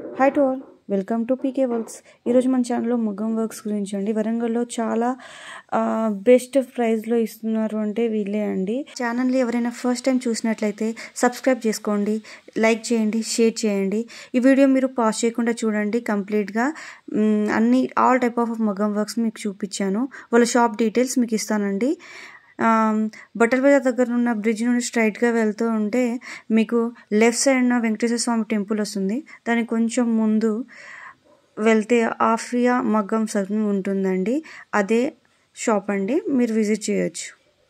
Hi to all welcome to PK works ఈరోజు మన ఛానల్లో మగ్గం వర్క్స్ గురించి అండి వరంగల్లో చాలా బెస్ట్ ప్రైస్లో ఇస్తున్నారు అంటే వీళ్ళే అండి ఛానల్ని ఎవరైనా ఫస్ట్ టైం చూసినట్లయితే సబ్స్క్రైబ్ చేసుకోండి లైక్ చేయండి షేర్ చేయండి ఈ వీడియో మీరు పాస్ చేయకుండా చూడండి కంప్లీట్గా మ్, అన్ని ఆల్ టైప్ ఆఫ్ మగ్గం వర్క్స్ మీకు చూపించాను వాళ్ళ షాప్ డీటెయిల్స్ మీకు ఇస్తానండి ఆమ్, బట్టల బజార్ దగ్గర ఉన్న బ్రిడ్జ్ నుండి స్ట్రైట్గా వెళ్తూ ఉంటే మీకు లెఫ్ట్ సైడ్ ఉన్న వెంకటేశ్వర స్వామి టెంపుల్ వస్తుంది దానికి కొంచెం ముందు వెళ్తే ఆఫియా మగ్గం సర్కిల్ ఉంటుందండి అదే షాప్ అండి మీరు విజిట్ చేయొచ్చు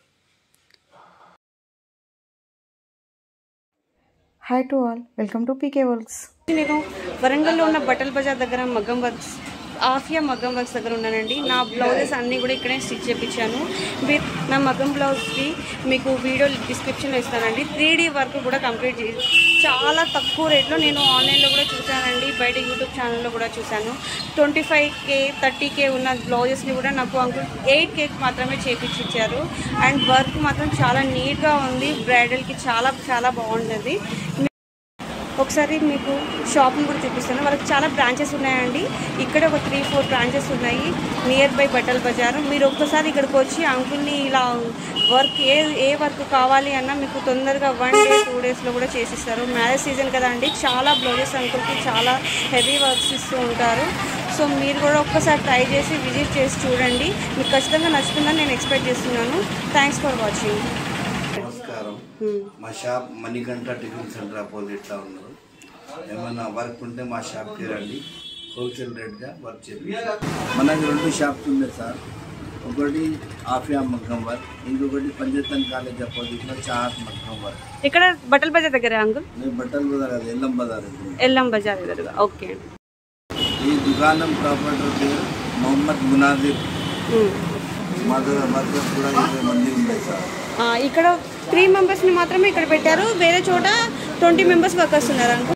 hi to all welcome to PK works నేను వరంగల్లో ఉన్న బట్టల బజార్ దగ్గర మగ్గం వర్క్స్ ఆఫియా మగ్గం వర్క్స్ దగ్గర ఉన్నానండి నా బ్లౌజెస్ అన్నీ కూడా ఇక్కడే స్టిచ్ చేయించాను విత్ నా మగ్గం బ్లౌజ్కి మీకు వీడియో డిస్క్రిప్షన్లో ఇస్తానండి త్రీ డీ వర్క్ కూడా కంప్లీట్ చేసి చాలా తక్కువ రేట్లో నేను ఆన్లైన్లో కూడా చూశానండి బయట యూట్యూబ్ ఛానల్లో కూడా చూశాను twenty five K thirty K ఉన్న బ్లౌజెస్ని కూడా నాకు అంకుల్ ఎయిట్ కేక్ మాత్రమే చేపించి ఇచ్చారు అండ్ వర్క్ మాత్రం చాలా నీట్గా ఉంది బ్రైడల్కి చాలా చాలా బాగుంటుంది ఒకసారి మీకు షాప్ని కూడా చూపిస్తాను వాళ్ళకి చాలా బ్రాంచెస్ ఉన్నాయండి ఇక్కడ ఒక త్రీ ఫోర్ బ్రాంచెస్ ఉన్నాయి నియర్ బై బట్టల బజార్ మీరు ఒక్కసారి ఇక్కడికి వచ్చి అంకుల్ని ఇలా వర్క్ ఏ ఏ వర్క్ కావాలి అన్నా మీకు తొందరగా వన్ డే టూ డేస్లో కూడా చేసిస్తారు మ్యారేజ్ సీజన్ కదా అండి చాలా బ్లౌజెస్ అంకుల్కి చాలా హెవీ వర్క్స్ ఇస్తూ ఉంటారు సో మీరు కూడా ఒక్కసారి ట్రై చేసి విజిట్ చేసి చూడండి మీకు ఖచ్చితంగా నచ్చుతుందని నేను ఎక్స్పెక్ట్ చేస్తున్నాను థ్యాంక్స్ ఫర్ వాచింగ్ నమస్కారం మా షాప్ మణికంఠ టిఫిన్ సెంటర్ అపోజిట్లో ఉన్నారు ఏమైనా వర్క్ ఉంటే మా షాప్కి రండి హోల్సేల్ రేట్గా వర్క్ చేయండి మనకి రెండు షాప్స్ ఉన్నాయి సార్ ఒకటి ఆఫియా మగ్గం వర్క్ ఇంకొకటి పంజతన్ కాలేజ్ అపోజిట్లో చాట్ మగ్గం వర్క్ ఇక్కడ బట్టల బజార్ దగ్గర అంకుల్ నేను బట్టల బజార్ అది ఎల్లం బజార్ ఉంది. ఎల్లం బజార్ దగ్గర ఓకే అండి ఈ దుకాణం ప్రాపర్టీ పేరు మొహమ్మద్ మునాజిర్ మదర్ మదర్ కూడా ఇరవై మంది ఉన్నాయి సార్ ఆ, ఇక్కడ త్రీ మెంబర్స్ని మాత్రమే ఇక్కడ పెట్టారు వేరే చోట ట్వంటీ మెంబర్స్ వర్కర్స్ ఉన్నారు అనుకో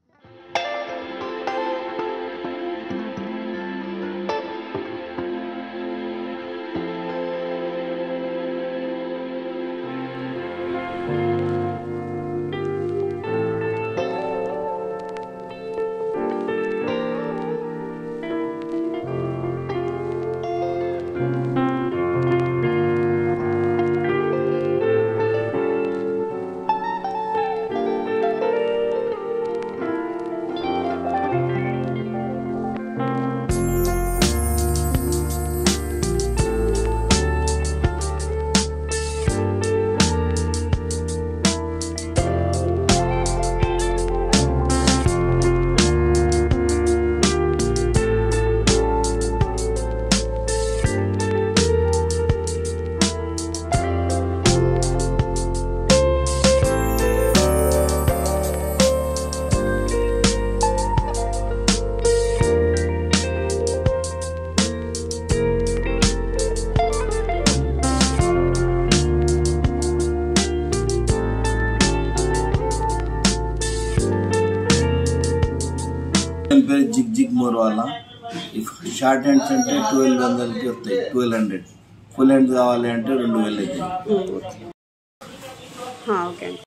దాని పేరు జిగ్ జిగ్ మోర్ వాళ్ళ షార్ట్ హ్యాండ్స్ అంటే ట్వెల్వ్ వందలకి వస్తాయి ట్వెల్వ్ హండ్రెడ్ ఫుల్ హ్యాండ్ కావాలి అంటే రెండు వేలు అవుతాయి ఓకే అండి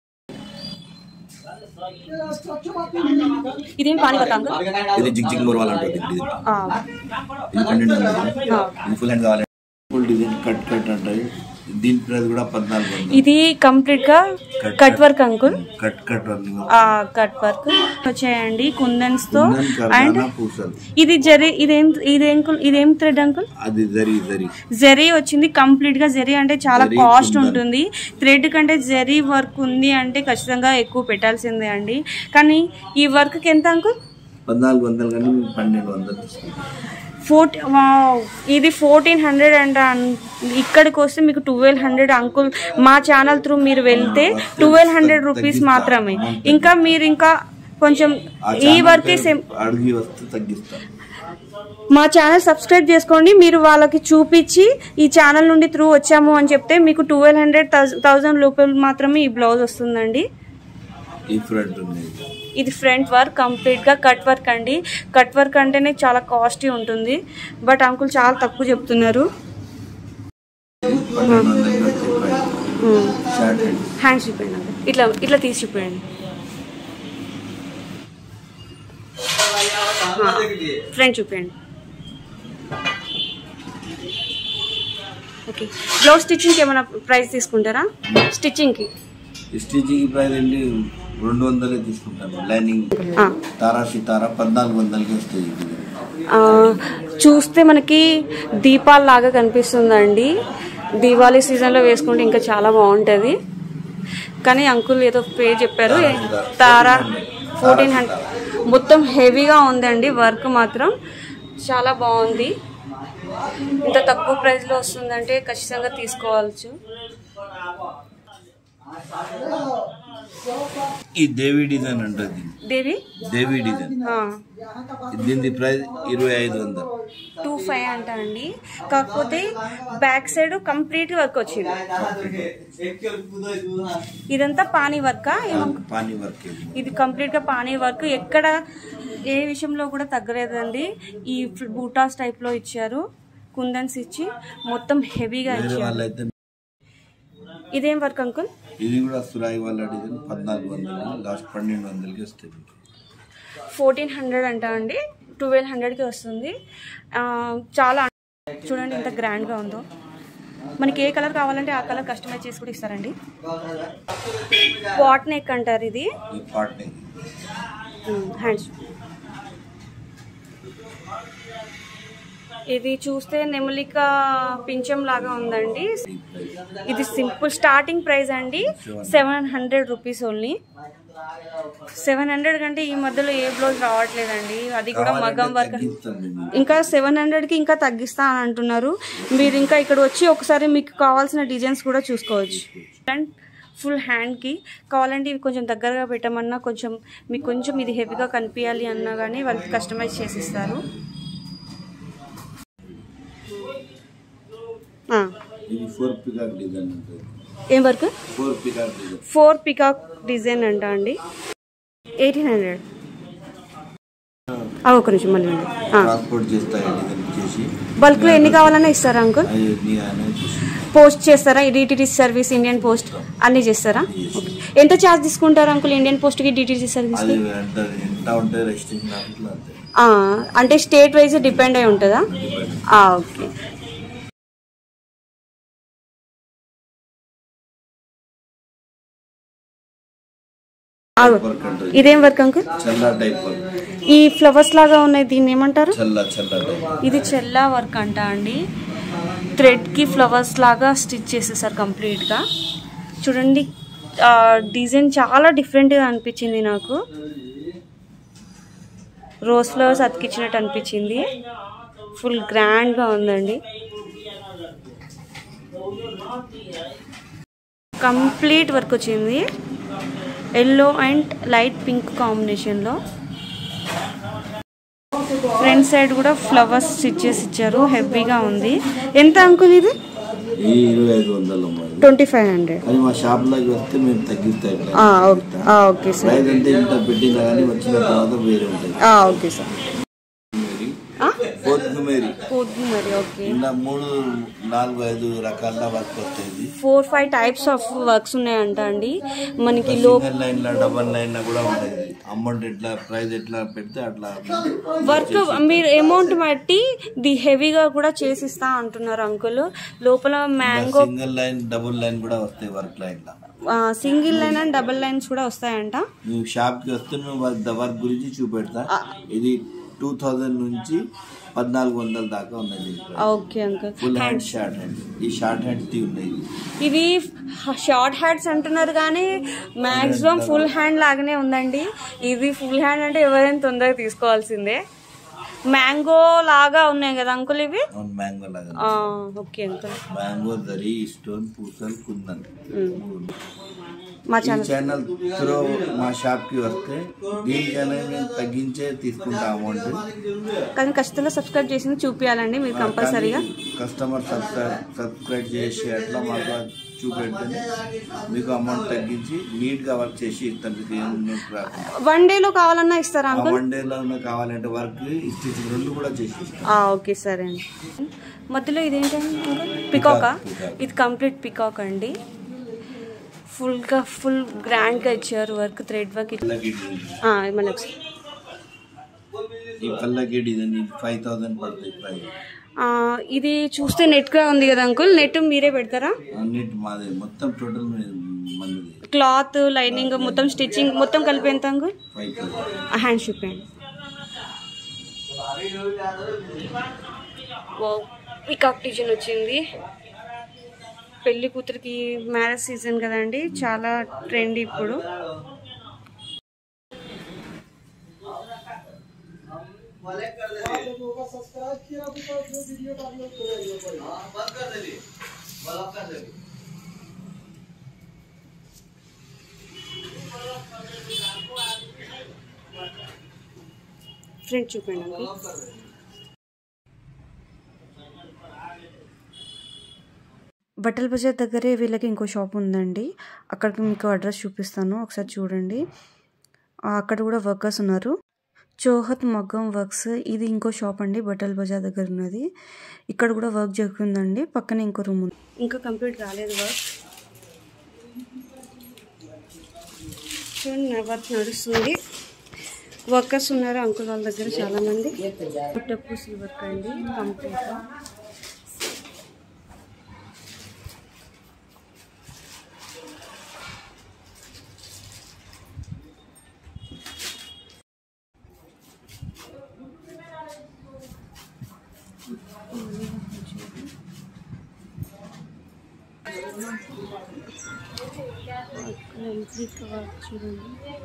ఇదేం పానీ పట్ట అంకుల్ ఇది జిగ్ జిగ్ మోర్ వాళ్ళ ఉంటుంది ఇది ఆ, ఇది పన్నెండు వందలు ఆ. ఇది ఫుల్ హ్యాండ్ కావాలి ఫుల్ డిజైన్ కట్ కట్ ఉంటుంది దీని ప్రైస్ కూడా పద్నాలుగు వందలు ఇది కంప్లీట్ గా cut work uncle cut cut work ఆ కట్ వర్క్ వచ్చాయండి కుందన్స్ తో అండ్ కర్దానా పూసలు ఇది జరీ ఇదేం ఇదేం ఇదేం థ్రెడ్ అంకుల్ అది జరి జరి జరీ వచ్చింది కంప్లీట్ గా జరీ అంటే చాలా జరీ కాస్ట్ కుందన్. ఉంటుంది థ్రెడ్ కంటే జరీ వర్క్ ఉంది అంటే ఖచ్చితంగా ఎక్కువ పెట్టాల్సిందే అండి కానీ ఈ వర్క్ కి ఎంత అంకుల్ పద్నాలుగు వందలు కానీ మేము పన్నెండు వందలు తీసుకుంటాం ఫోర్టీ ఇది ఫోర్టీన్ హండ్రెడ్ అండ్ ఇక్కడికి వస్తే మీకు ట్వెల్వ్ హండ్రెడ్ అంకుల్ మా ఛానల్ త్రూ మీరు వెళ్తే ట్వెల్వ్ హండ్రెడ్ రూపీస్ మాత్రమే ఇంకా మీరు ఇంకా కొంచెం ఆ ఈ ఛానల్ వర్క్ పేరు అడిగి వస్తే తగ్గిస్తాం మా ఛానల్ సబ్స్క్రైబ్ చేసుకోండి మీరు వాళ్ళకి చూపించి ఈ ఛానల్ నుండి త్రూ వచ్చాము అని చెప్తే మీకు ట్వెల్వ్ హండ్రెడ్ థౌజండ్ రూపాయలు మాత్రమే ఈ బ్లౌజ్ వస్తుందండి ఈ ఫ్రంట్ ఉంది ఇది ఫ్రంట్ వర్క్ కంప్లీట్ గా కట్ వర్క్ అండి కట్ వర్క్ అంటేనే చాలా కాస్ట్లీ ఉంటుంది బట్ అంకుల్ చాలా తక్కువ చెప్తున్నారు పన్నెండు వందలు కట్టి షార్ట్ హ్యాండ్ హ్యాండ్స్ చూపించండి అంకుల్. ఇట్లా ఇట్లా తీసి చూపించండి ఫ్రంట్ చూపించండి ఓకే బ్లౌజ్ స్టిచ్చింగ్కి ఏమైనా ప్రైస్ తీసుకుంటారా స్టిచ్చింగ్కి స్టిచింగ్ ప్రైస్ వెళ్ళి రెండు వందలే తీసుకుంటాను లైనింగ్ ఆ. తారా సితారా పద్నాలుగు వందలకి వస్తాయి ఇది. ఆ, చూస్తే మనకి దీపాల లాగా కనిపిస్తుందండి దీపావళి సీజన్లో వేసుకుంటే ఇంకా చాలా బాగుంటుంది కానీ అంకుల్ ఏదో పే చెప్పారు తారా ఫోర్టీన్ హండ్రెడ్ మొత్తం హెవీగా ఉందండి వర్క్ మాత్రం చాలా బాగుంది ఇంత తక్కువ ప్రైస్లో వస్తుందంటే ఖచ్చితంగా తీసుకోవచ్చు ఈ దేవి డిజైన్ అంటుంది దేవి దేవి డిజైన్ దీని ప్రైస్ ఇరవై ఐదు వందలు టూ ఫైవ్ అంట అండి కాకపోతే బ్యాక్ సైడ్ కంప్లీట్ వర్క్ వచ్చింది ఇదంతా పానీ వర్క్ పానీ వర్క్ ఇది ఇది కంప్లీట్ గా పానీ వర్క్ ఎక్కడ ఏ విషయంలో కూడా తగ్గలేదండి ఈ బూటాస్ టైప్ లో ఇచ్చారు కుందన్స్ ఇచ్చి మొత్తం హెవీగా వేరే ఇచ్చారు వాళ్ళైతే ఇదేం వర్క్ అంకుల్ ఇది కూడా సురాయి వాళ్ళ డిజైన్ పద్నాలుగు వందలు లాస్ట్ పన్నెండు వందలకి వస్తాయి మీకు. ఫోర్టీన్ హండ్రెడ్ అంట అండి ట్వెల్వ్ హండ్రెడ్కి వస్తుంది ఆ, చాలా చూడండి ఎంత గ్రాండ్గా ఉందో మనకి ఏ కలర్ కావాలంటే ఆ కలర్ కస్టమైజ్ చేసి కూడా ఇస్తారండి పాట్ నెక్ అంటారు ఇది ఈ పార్ట్నింగ్ హ్యాండ్స్ ఇది చూస్తే నెమలిక పింఛం లాగా ఉందండి ఇది సింపుల్ స్టార్టింగ్ ప్రైస్ అండి seven hundred rupees only seven hundred కంటే ఈ మధ్యలో ఏ బ్లౌజ్ రావట్లేదండి అది కూడా మగం వర్క్ ఇంకా సెవెన్ హండ్రెడ్కి ఇంకా తగ్గిస్తా అని అంటున్నారు మీరు ఇంకా ఇక్కడ వచ్చి ఒకసారి మీకు కావాల్సిన డిజైన్స్ కూడా చూసుకోవచ్చు అండ్ ఫుల్ హ్యాండ్కి కావాలంటే ఇవి కొంచెం దగ్గరగా పెట్టమన్నా కొంచెం మీకు కొంచెం ఇది హెవీగా కనిపించాలి అన్నా కానీ వాళ్ళకి కస్టమైజ్ చేసి ఇస్తారు ఆ, ఇది ఫోర్ పికాక్ డిజైన్ ఉంటుంది ఏం work four peacock design four peacock design అంట అండి ఎయిటీన్ హండ్రెడ్ ఒక నిమిషం మళ్ళీ ఉండండి. ఆ. ట్రాన్స్పోర్ట్ చేస్తాయి డిజైన్ చేసి బల్క్లో ఎన్ని కావాలన్నా ఇస్తారా అంకుల్ అవి నీ అనేది చూసి పోస్ట్ చేస్తారా డిటిటి సర్వీస్ ఇండియన్ పోస్ట్ అన్ని చేస్తారా ఓకే. ఎంత ఛార్జ్ తీసుకుంటారు అంకుల్ ఇండియన్ పోస్ట్కి డిటిటి సర్వీస్ అది ఎంత ఎంత ఉంటే రెస్టింగ్ దాంట్లో అంతే అంటే స్టేట్ వైజ్ డిపెండ్ అయి ఉంటుందా ఆ, ఓకే ఆగు. వర్క్ అంటారు ఇదేం వర్క్ అంకుల్ చల్లా టైప్ వర్క్ ఈ ఫ్లవర్స్ లాగా ఉన్నాయి దీన్ని ఏమంటారు చల్లా చల్లా టైప్ ఇది చెల్లా వర్క్ అంట అండి థ్రెడ్కి ఫ్లవర్స్ లాగా స్టిచ్ చేసేసారు కంప్లీట్గా చూడండి ఆ, డిజైన్ చాలా డిఫరెంట్గా అనిపించింది నాకు రోజ్ ఫ్లవర్స్ అతికించినట్టు అనిపించింది ఫుల్ గ్రాండ్గా ఉందండి కంప్లీట్ వర్క్ వచ్చింది ఎల్లో అండ్ లైట్ పింక్ కాంబినేషన్లో ఫ్రంట్ సైడ్ కూడా ఫ్లవర్స్ స్టిచ్ చేసి ఇచ్చారు హెవీగా ఉంది ఎంత అంకుల్ ఇది ఈ ఇరవై ఐదు వందలు మరి ట్వంటీ ఫైవ్ హండ్రెడ్ కానీ మా షాప్ లోకి వస్తే మేము తగ్గిస్తాయి ఓకే సార్ ప్రైస్ అంటే ఇంత పెట్టినా కానీ వచ్చిన తర్వాత వేరే ఉంటుంది ఓకే సార్ ఫోర్త్ మేరీ పోద్దు మరి ఓకే ఇలా మూడు నాలుగు ఐదు రకాల వర్క్ వస్తాయి four five types of works ఉన్నాయంట అండి మనకి లో సింగల్ లైన్ లో డబల్ లైన్ లో కూడా ఉంటుంది అమౌంట్ ఎట్లా ప్రైస్ ఎట్లా పెడితే అట్లా వర్క్ మీరు అమౌంట్ బట్టి ది హెవీగా కూడా చేసిస్తా అంటున్నారు అంకుల్ లోపల mango single line double line కూడా వస్తాయి వర్క్ లైన్ లో single line and double lines కూడా వస్తాయంట నువ్వు షాప్ కి వస్తే నువ్వు వర్క్- వర్క్ గురించి చూపెడతా ఇది టూ థౌజండ్ నుంచి పద్నాలుగు వందల దాకా ఉన్నది okay uncle full hand short hand ఈ షార్ట్ హ్యాండ్ టీ ఉన్నాయి ఇవి షార్ట్ హ్యాండ్స్ అంటున్నారు కానీ మాక్సిమం ఫుల్ హ్యాండ్ లాగానే ఉందండి ఇది ఫుల్ హ్యాండ్ అంటే ఎవరైనా తొందరగా తీసుకోవాల్సిందే మ్యాంగో లాగా ఉన్నాయి కదా అంకుల్ ఇవి అవును మ్యాంగో లాగా ఆ, ఓకే అంకుల్ మ్యాంగో దరి స్టోన్ పూసల్ కుందన్ మా ఈ ఛానల్ ఛానల్ త్రో మా షాప్ కి వస్తే దీనికైనా మేము తగ్గించే తీసుకుంటాం అమౌంట్ కానీ ఖచ్చితంగా సబ్స్క్రైబ్ చేసింది చూపించాలండి మీరు కంపల్సరీగా కస్టమర్ సబ్స్క్రైబ్ సబ్స్క్రైబ్ చేసి అట్లా మాకు చూపెడితేనే మీకు అమౌంట్ తగ్గించి నీట్ గా వర్క్ చేసి ఇస్తాం మీకు ఏం నొప్పి రాకుండా. వన్ డేలో కావాలన్నా ఇస్తారా ఆ అంకుల్ వన్ డేలో కావాలంటే వర్క్ స్టిచింగ్ రెండు కూడా చేసి ఇస్తాం ఆ, ఓకే సరే అండి మధ్యలో ఇదేంటండి పికాకా peacock. ఇది కంప్లీట్ పికాక్ అండి ఫుల్గా ఫుల్ గ్రాండ్గా ఇచ్చారు వర్క్ థ్రెడ్ వర్క్ ఇలాగే ఇది. మళ్ళీ ఒకసారి ఈ పల్లకి డిజైన్ ఇది ఫైవ్ థౌసండ్ పడుతుంది ప్రైస్ ఆ, ఇది చూస్తే నెట్గా ఉంది కదా అంకుల్ నెట్ మీరే పెడతారా అన్నిటి మాదే మొత్తం టోటల్ మంది క్లాత్ లైనింగ్ మొత్తం స్టిచ్చింగ్ మొత్తం కలిపి ఎంత uncle five thousand hand shipping peacock design వచ్చింది పెళ్లి కూతురికి మ్యారేజ్ సీజన్ కదండి చాలా ట్రెండ్ ఇప్పుడు ఫ్రంట్ చూపండి అంకుల్ బట్టల బజార్ దగ్గరే వీళ్ళకి ఇంకో షాప్ ఉందండి అక్కడికి మీకు అడ్రస్ చూపిస్తాను ఒకసారి చూడండి ఆ, అక్కడ కూడా వర్కర్స్ ఉన్నారు చోహత్ మగ్గం వర్క్స్ ఇది ఇంకో షాప్ అండి బట్టల బజార్ దగ్గర ఉన్నది ఇక్కడ కూడా వర్క్ జరుగుతుందండి పక్కన ఇంకో రూమ్ ఉంది ఇంకా కంప్లీట్ కాలేదు వర్క్ చూడండి వర్క్ నడుస్తుంది వర్కర్స్ ఉన్నారు అంకుల్ వాళ్ళ దగ్గర చాలా మంది టప్పు సిల్వర్ అండి కంప్లీట్గా కంప్లీట్ వర్క్ చూడండి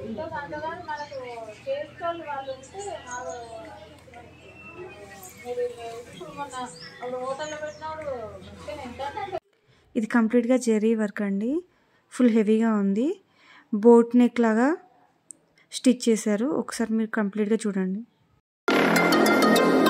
ఇది కంప్లీట్గా జెరీ వర్క్ అండి ఫుల్ హెవీగా ఉంది బోట్ నెక్ లాగా స్టిచ్ చేశారు ఒకసారి మీరు కంప్లీట్గా చూడండి